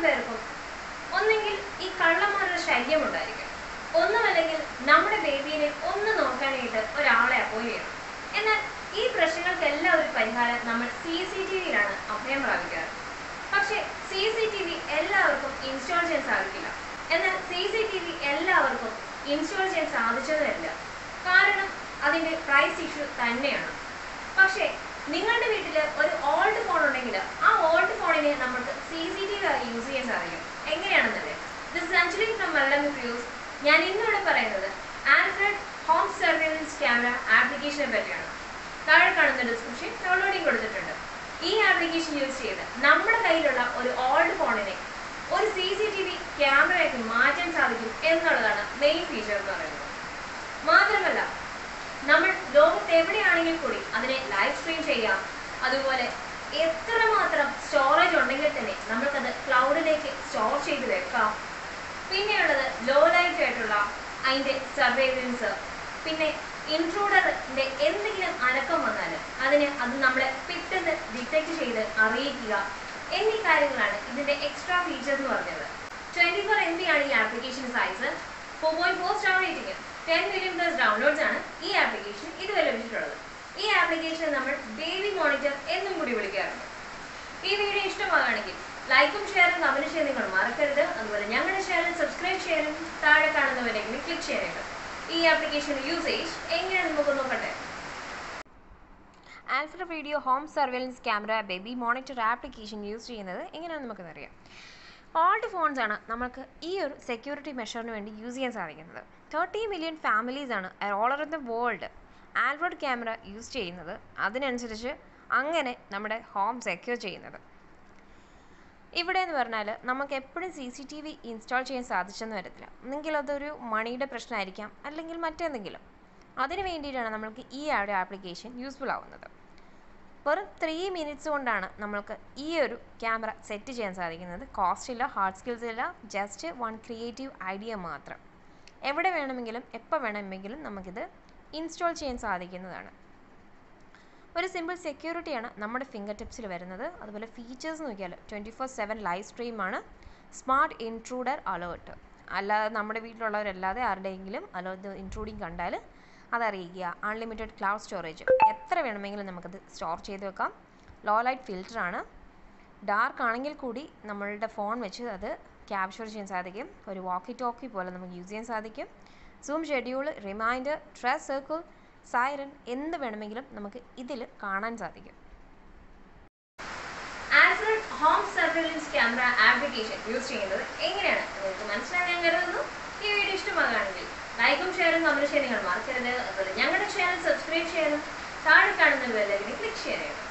പേർക്കും ഒന്നെങ്കിൽ ഈ കള്ളന്മാരുടെ ശല്യം ഉണ്ടായിരിക്കും ഒന്നുമല്ലെങ്കിൽ നമ്മുടെ ബേബീനെ ഒന്ന് നോക്കാനായിട്ട് ഒരാളെ അപ്പോയിന്റ് ചെയ്യണം എന്നാൽ ഈ പ്രശ്നങ്ങൾക്കെല്ലാം ഒരു പരിഹാരം നമ്മൾ സി സി ടി വിയിലാണ് അഭയം പ്രാപിക്കാറ് പക്ഷേ സി സി ടി വി എല്ലാവർക്കും ഇൻസ്റ്റാൾ ചെയ്യാൻ സാധിക്കില്ല എന്നാൽ സി സി ടി വി എല്ലാവർക്കും ഇൻസ്റ്റാൾ ചെയ്യാൻ സാധിച്ചതുമല്ല കാരണം അതിന്റെ പ്രൈസ് ഇഷ്യൂ തന്നെയാണ് പക്ഷേ നിങ്ങളുടെ വീട്ടിൽ ഒരു ഓൾഡ് ഫോൺ ഉണ്ടെങ്കിൽ ആ ഓൾഡ് ഫോണിനെ നമുക്ക് സി സി ടി വി ആയി യൂസ് ചെയ്യാൻ സാധിക്കും എങ്ങനെയാണെന്നല്ലേ this Anjali from Malayalam views ഞാൻ ഇന്നിവിടെ പറയുന്നത് ആൻഡ്രോയിഡ് ഹോം സർവൈലൻസ് ക്യാമറ ആപ്ലിക്കേഷനെ പറ്റിയാണ് താഴെ കാണുന്ന ഡിസ്ക്രിപ്ഷൻ ഡൗൺലോഡിങ് കൊടുത്തിട്ടുണ്ട് ഈ ആപ്ലിക്കേഷൻ യൂസ് ചെയ്ത് നമ്മുടെ കയ്യിലുള്ള ഒരു ഓൾഡ് ഫോണിനെ ഒരു സി സി ടി വി ക്യാമറയാക്കി മാറ്റാൻ സാധിക്കും എന്നുള്ളതാണ് മെയിൻ ഫീച്ചർ എന്ന് പറയുന്നത് മാത്രമല്ല നമ്മൾ ലോകത്ത് എവിടെയാണെങ്കിൽ കൂടി അതിനെ ലൈവ് സ്ട്രീം ചെയ്യാം അതുപോലെ എത്രമാത്രം സ്റ്റോറേജ് ഉണ്ടെങ്കിൽ തന്നെ നമ്മൾക്കത് ക്ലൗഡിലേക്ക് സ്റ്റോർ ചെയ്ത് വെക്കാം പിന്നെയുള്ളത് ലോ ലൈറ്റ് ആയിട്ടുള്ള അതിൻ്റെ സർവൈലൻസ് പിന്നെ ഇൻട്രൂഡറിന്റെ എന്തെങ്കിലും അനക്കം വന്നാൽ അതിന് അത് നമ്മളെ പെട്ടെന്ന് ഡിറ്റക്ട് ചെയ്ത് അറിയിക്കുക എന്നീ കാര്യങ്ങളാണ് ഇതിന്റെ എക്സ്ട്രാ ഫീച്ചർ എന്ന് പറഞ്ഞത് ട്വന്റി ഫോർ എം ബി ആണ് ഈ application size four point four star rating ten million plus downloads ആണ് ഈ ആപ്ലിക്കേഷൻ ഇതുവരെ ലഭിച്ചിട്ടുള്ളത് ഈ ആപ്ലിക്കേഷൻ നമ്മൾ ബേബി മോണിറ്റർ എന്നും കൂടി വിളിക്കാറുണ്ട് ഈ വീഡിയോ ഇഷ്ടമാകുകയാണെങ്കിൽ ലൈക്കും ഷെയറും കമന്റ് ചെയ്യാൻ നിങ്ങൾ മറക്കരുത് അതുപോലെ ഞങ്ങളുടെ ചാനൽ സബ്സ്ക്രൈബ് ചെയ്യാനും താഴെ കാണുന്നവരെങ്കിലും ക്ലിക്ക് ചെയ്യാനായിട്ട് ഈ ആപ്ലിക്കേഷൻ യൂസേജ് എങ്ങനെയാണ് നമുക്ക് നോക്കട്ടെ ആൽഫ്ര video home surveillance camera baby monitor application use ചെയ്യുന്നത് എങ്ങനെയാണെന്ന് നമുക്കറിയാം ഓൾഡ് ഫോൺസ് ആണ് നമുക്ക് ഈ ഒരു സെക്യൂരിറ്റി മെഷറിന് വേണ്ടി യൂസ് ചെയ്യാൻ സാധിക്കുന്നത് തേർട്ടി മില്യൺ ഫാമിലീസ് ആണ് all over the world Alfred camera use ചെയ്യുന്നത് അതിനനുസരിച്ച് അങ്ങനെ നമ്മുടെ ഹോം സെക്യൂർ ചെയ്യുന്നത് ഇവിടെ എന്ന് പറഞ്ഞാൽ നമുക്ക് എപ്പോഴും C C T V install ചെയ്യാൻ സാധിച്ചെന്ന് വരത്തില്ല ഒന്നെങ്കിൽ അതൊരു മണിയുടെ പ്രശ്നമായിരിക്കാം അല്ലെങ്കിൽ മറ്റെന്തെങ്കിലും അതിന് വേണ്ടിയിട്ടാണ് നമ്മൾക്ക് ഈ ഒരു ആപ്ലിക്കേഷൻ യൂസ്ഫുൾ ആവുന്നത് വെറും ത്രീ മിനിറ്റ്സ് കൊണ്ടാണ് നമ്മൾക്ക് ഈ ഒരു ക്യാമറ സെറ്റ് ചെയ്യാൻ സാധിക്കുന്നത് കോസ്റ്റ് ഇല്ല ഹാർഡ് സ്കിൽസ് ഇല്ല ജസ്റ്റ് വൺ ക്രിയേറ്റീവ് ഐഡിയ മാത്രം എവിടെ വേണമെങ്കിലും എപ്പോൾ വേണമെങ്കിലും നമുക്കിത് ഇൻസ്റ്റാൾ ചെയ്യാൻ സാധിക്കുന്നതാണ് ഒരു സിമ്പിൾ സെക്യൂരിറ്റിയാണ് നമ്മുടെ ഫിംഗർ ടിപ്സിൽ വരുന്നത് അതുപോലെ ഫീച്ചേഴ്സ് നോക്കിയാൽ ട്വൻറ്റി ഫോർ സെവൻ ലൈവ് സ്ട്രീമാണ് സ്മാർട്ട് ഇൻട്രൂഡർ അലേർട്ട് അല്ലാതെ നമ്മുടെ വീട്ടിലുള്ളവരല്ലാതെ ആരുടെയെങ്കിലും അലേർട്ട് ഇൻട്രൂഡിങ് കണ്ടാൽ അതറിയിക്കുക അൺലിമിറ്റഡ് ക്ലൗഡ് സ്റ്റോറേജ് എത്ര വേണമെങ്കിലും നമുക്കത് സ്റ്റോർ ചെയ്ത് വെക്കാം ലോ ലൈറ്റ് ഫിൽറ്ററാണ് ഡാർക്ക് ആണെങ്കിൽ കൂടി നമ്മളുടെ ഫോൺ വെച്ച് അത് ക്യാപ്ചർ ചെയ്യാൻ സാധിക്കും ഒരു വാക്കി ടോക്കി പോലെ നമുക്ക് യൂസ് ചെയ്യാൻ സാധിക്കും zoom schedule reminder trust circle siren എന്ത് വേണമെങ്കിലും നമുക്ക് ഇതിൽ കാണാൻ സാധിക്കും Alfred home surveillance camera application use ചെയ്യുന്നത് എങ്ങനെയാണ് നിങ്ങൾക്ക് മനസ്സിലായി ഞാൻ കരുതുന്നു ഈ വീഡിയോ ഇഷ്ടമാകുകയാണെങ്കിൽ ലൈക്കും ഷെയറും കമന്റ് ചെയ്യാൻ നിങ്ങൾ മറക്കരുത് അതുപോലെ ഞങ്ങളുടെ ചാനൽ സബ്സ്ക്രൈബ് ചെയ്യാനും താഴെ കാണുന്ന ബെല്ലൈക്കനെ ക്ലിക്ക് ചെയ്യാനായിട്ട്